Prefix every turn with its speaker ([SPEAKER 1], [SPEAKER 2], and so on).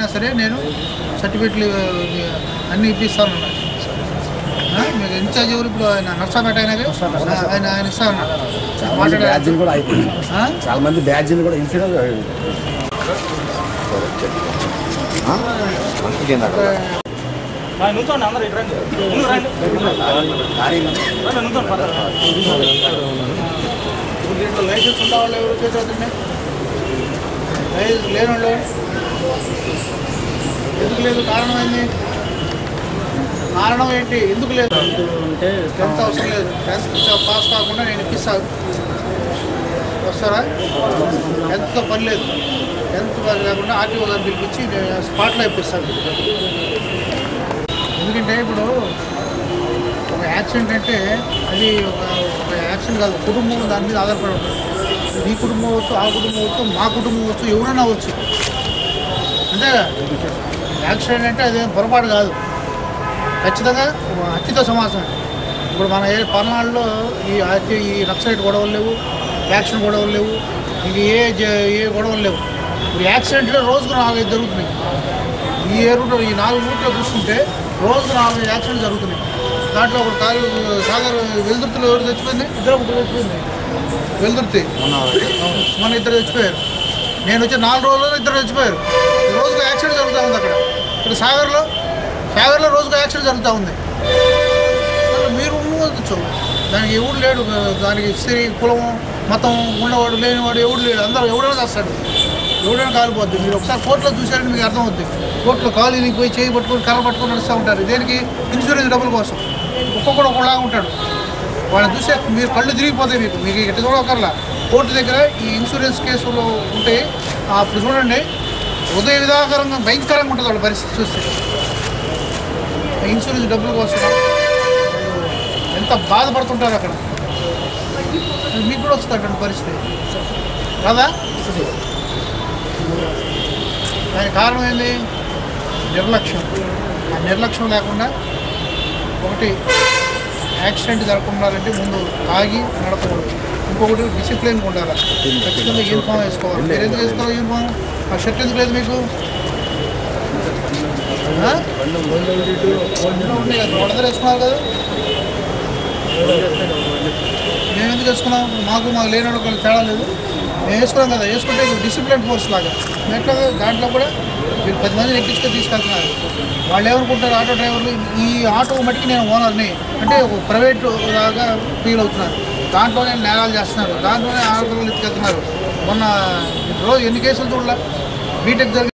[SPEAKER 1] అయినా సరే నేను సర్టిఫికెట్లు అన్నీ ఇప్పిస్తాను మీకు ఇన్ఛార్జ్ ఎవరు ఇప్పుడు ఆయన నర్సాపేట ఆయన ఆయన ఆయన ఇస్తా ఉన్నాడు
[SPEAKER 2] చాలా మంది బ్యాడ్జీలు కూడా అయిపోయింది
[SPEAKER 1] ఆ?
[SPEAKER 2] చాలా మంది బ్యాడ్జీలు కూడా ఇన్సూరెన్స్
[SPEAKER 3] నుంచోండి అందరూ ఇటు రండి ముందు రండి రండి నుంచోండి పక్కన.
[SPEAKER 1] ఇప్పుడు దీంట్లో లైసెన్స్ ఉన్న వాళ్ళు ఎవరు చేసేదండి లైసెన్స్ లేని వాళ్ళు ఎందుకు లేదు కారణం ఏంది కారణం ఏంటి ఎందుకు లేదు టెన్త్ అవసరం లేదు టెన్త్ పాస్ కాకుండా నేను ఇప్పిస్తాను వస్తారా టెన్త్తో పని లేదు టెన్త్ పని లేకుండా ఆర్టీఓ గారిని పిలిపించి నేను స్పాట్లో ఇప్పిస్తాను ఎందుకంటే ఇప్పుడు ఒక యాక్సిడెంట్ అంటే అది ఒక ఒక యాక్సిడెంట్ కాదు కుటుంబం దాని మీద ఆధారపడి ఉంటుంది నీ కుటుంబం అవ్వచ్చు ఆ కుటుంబం అవ్వచ్చు మా కుటుంబం అవ్వచ్చు ఎవరైనా అవ్వచ్చు అంతే యాక్సిడెంట్ అంటే అదేం పొరపాటు కాదు ఖచ్చితంగా హత్యతో సమాసం ఇప్పుడు మన ఏ పల్నాడులో ఈ హత్య ఈ నక్సలైట్ గొడవలు లేవు యాక్సిడెంట్ గొడవలు లేవు ఇంక ఏ జ- ఏ గొడవలు లేవు ఇప్పుడు యాక్సిడెంట్లో రోజుకు నాలుగైదు జరుగుతున్నాయి ఈ ఏరులో ఈ నాలుగు రూట్లో చూసుకుంటే రోజుకు నాలుగు యాక్సిడెంట్ జరుగుతున్నాయి దాంట్లో ఒక కాలు సాగర్ వెలుదుర్తిలో ఎవరు చచ్చిపోయింది ఇద్దరు ముగ్గురు చచ్చిపోయింది వెలుదుర్తి అవును. మన ఇద్దరు చచ్చిపోయారు నేను వచ్చి నాలుగు రోజుల్లో ఇద్దరు చచ్చిపోయారు రోజుకు యాక్సిడెంట్ జరుగుతూ ఉంది అక్కడ ఇక్కడ సాగర్లో సాగర్లో రోజుకు యాక్సిడెంట్ జరుగుతూ ఉంది మరి మీరు ఉండవచ్చు దానికి ఎవడు లేడు దానికి స్త్రీ కులం మతం ఉన్నవాడు లేనివాడు ఎవడు లేడు అందరూ ఎవడైనా చేస్తాడు ఎవడైనా కాలిపోద్ది మీరు ఒకసారి కోర్టులో చూసారని మీకు అర్థమవుద్ది కోర్టులో కాలు పోయి చేయి పట్టుకొని కర్ర పట్టుకొని నడుస్తూ ఉంటారు దేనికి ఇన్సూరెన్స్ డబ్బుల కోసం ఒక్కొక్కడు ఒకలాగా ఉంటాడు వాళ్ళని చూస్తే మీరు కళ్ళు తిరిగిపోతాయి మీకు మీకు ఎట్ట చూడకర్లా కోర్టు దగ్గర ఈ ఇన్సూరెన్స్ కేసులో ఉంటే అప్పుడు చూడండి ఉదయ విధాకరంగా భయంకరంగా ఉంటుంది వాళ్ళ పరిస్థితి చూస్తే ఇన్సూరెన్స్ డబ్బుల కోసం ఎంత బాధపడుతుంటారు అక్కడ మీకు కూడా వస్తుంది అటువంటి పరిస్థితి కదా దానికి కారణం ఏంది నిర్లక్ష్యం ఆ నిర్లక్ష్యం లేకుండా ఒకటి యాక్సిడెంట్ జరగకుండాలంటే ముందు తాగి నడపకూడదు ఇంకొకటి డిసిప్లిన్గా ఉండాలి ఖచ్చితంగా యూనిఫామ్ వేసుకోవాలి మీరు ఎందుకు వేసుకోవాలి యూనిఫామ్ ఆ షర్ట్ ఎందుకు లేదు మీకు ఆ? ఉన్నాయి కదా వాళ్ళందరూ వేసుకున్నారు కదా మేము ఎందుకు వేసుకున్నాం మాకు మాకు లేని వాళ్ళకి తేడా లేదు మేము వేసుకున్నాం కదా వేసుకుంటే ఇది డిసిప్లిన్ ఫోర్స్ లాగా మేము ఎట్లా దాంట్లో కూడా మీరు పది మందిని ఎక్కించుకొని తీసుకెళ్తున్నారు వాళ్ళు ఏమనుకుంటారు ఆటో డ్రైవర్లు ఈ ఆటో మటుకి నేను ఓనర్ని అంటే ఒక ప్రైవేట్ లాగా ఫీల్ అవుతున్నారు దాంట్లోనే నేరాలు చేస్తున్నారు దాంట్లోనే ఆటోలు ఎత్తుకెళ్తున్నారు మొన్న రోజు ఎన్ని కేసులు చూడాల బీటెక్ జరిగి